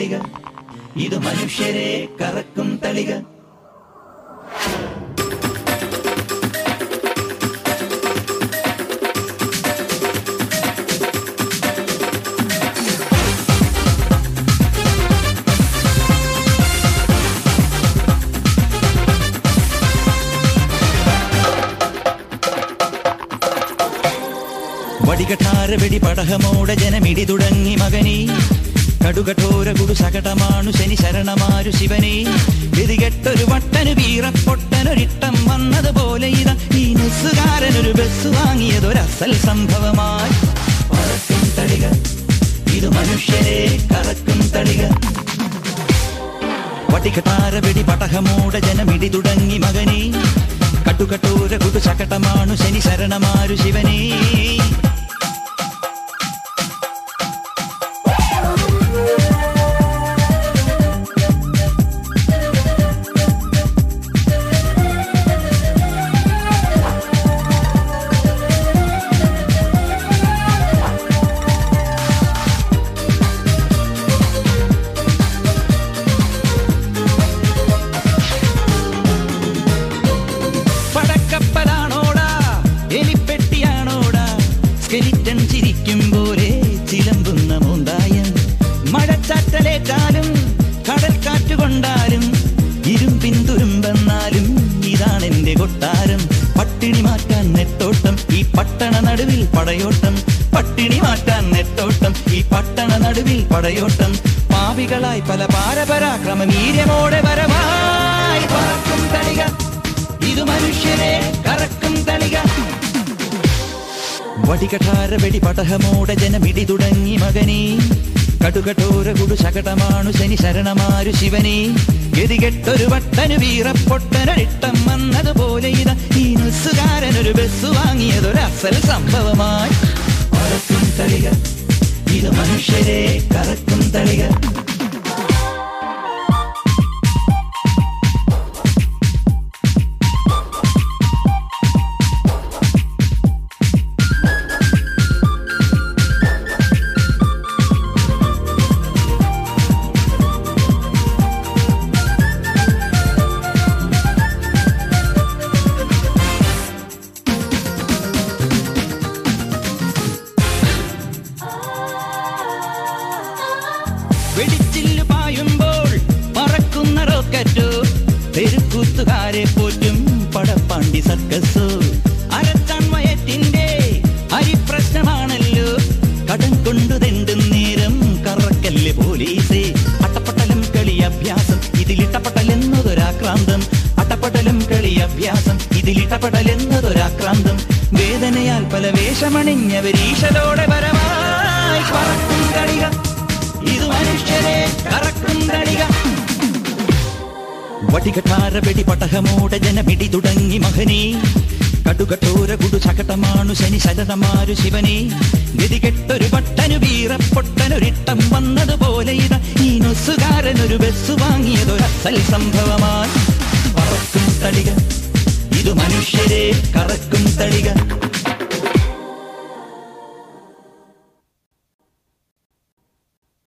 തളിക ഇത് മനുഷ്യരെ കറക്കും തളിക വടികഠാര വെടി പടഹമോടെ ജനമിടി തുടങ്ങി മകനി കടുകഠോര കുടു സകടമാണു ശനി ശരണമാരു ശിവനെ ഗതികെട്ടൊരു വട്ടനു വീറപ്പൊട്ടനൊരിട്ടം വന്നതുപോലെ ഇതാ ഈ നെസ്സുകാരനൊരു ബസ് വാങ്ങിയതൊരസൽ സംഭവമായി പറക്കും തളിക ഇത് മനുഷ്യരെ കറക്കും തളിക വടികഠാര വെടി പടഹമോടെ ജനമിടി തുടങ്ങി മകനെ കട്ടുകട്ടോര കുടു ശകടമാണു ശനി ശരണമാരു ശിവനേ പടക്കപ്പലാണോടാ എലിപ്പെട്ടിയാണോടാ സ്കെലിറ്റൻ ചിരിക്കും പോലെ ചിലമ്പുന്ന മൂന്തായം മഴച്ചാറ്റലേറ്റാലും കടൽക്കാറ്റ് കൊണ്ടാലും ഇരുമ്പിൻ തുരുമ്പെന്നാലും ഇതാണ് എന്റെ കൊട്ടാരം പട്ടിണി മാറ്റാൻ നെട്ടോട്ടം ഈ പട്ടണ നടുവിൽ പടയോട്ടം പട്ടിണി മാറ്റാൻ നെട്ടോട്ടം ഈ പട്ടണ നടുവിൽ പടയോട്ടം പാവികളായി പല പാരപരാക്രമ വീര്യമോടെ വരവായി പറക്കും തളിക ഇത് മനുഷ്യരെ കറക്കും തളിക വടികഠാര വെടി പടഹമോടെ ജനമിടി തുടങ്ങി മകനെ കടുകഠോര കുടു ശകടമാണു ശനി ശരണമാരു ശിവനെ ഗതികെട്ടൊരു വട്ടനു വീറപ്പൊട്ടനൊരിട്ടം വന്നതുപോലെ ഇതാ ഈ നുസുകാരനൊരു ബസ് വാങ്ങിയതൊരസൽ സംഭവമായി പറക്കും തളിക ഇത് മനുഷ്യരെ കറക്കും തളിക വെടിച്ചില്ലു പായുമ്പോൾ പറക്കുന്ന റോക്കറ്റോ തെരുക്കൂത്തുകാരെ പോറ്റും പടപ്പാണ്ടി സർക്കസോ അരച്ചാൺമയറ്റിന്റെ അരിപ്രശ്നമാണല്ലോ കടം കൊണ്ടു തെണ്ടും നേരം കറക്കല്ല് പോലീസേ അട്ടപ്പട്ടലം കളി അഭ്യാസം ഇതിലിട്ടപ്പട്ടലെന്നതൊരാക്രാന്തം അട്ടപ്പട്ടലം കളി അഭ്യാസം ഇതിലിട്ടപ്പടലെന്നതൊരാക്രാന്തം വേദനയാൽ പല വേഷമണിഞ്ഞവരീശലോടെ വരവായി പറക്കും കളിക ഇത് മനുഷ്യരെ കറക്കും തളിക വടികഠാര വെടി പടഹമോടെ ജനമിടി തുടങ്ങി മഹനെ കടുകട്ടോര കുടു ശകടമാണു ശനി ശരണമാരു ശിവനെ ഗതികെട്ടൊരു പട്ടനു വീറപ്പൊട്ടനൊരിട്ടം വന്നതുപോലെ ഇതാ ഈ നൊസുകാരനൊരു ബസ് വാങ്ങിയതൊരസൽ സംഭവമായി പറക്കും തളിക ഇത് മനുഷ്യരെ കറക്കും തളിക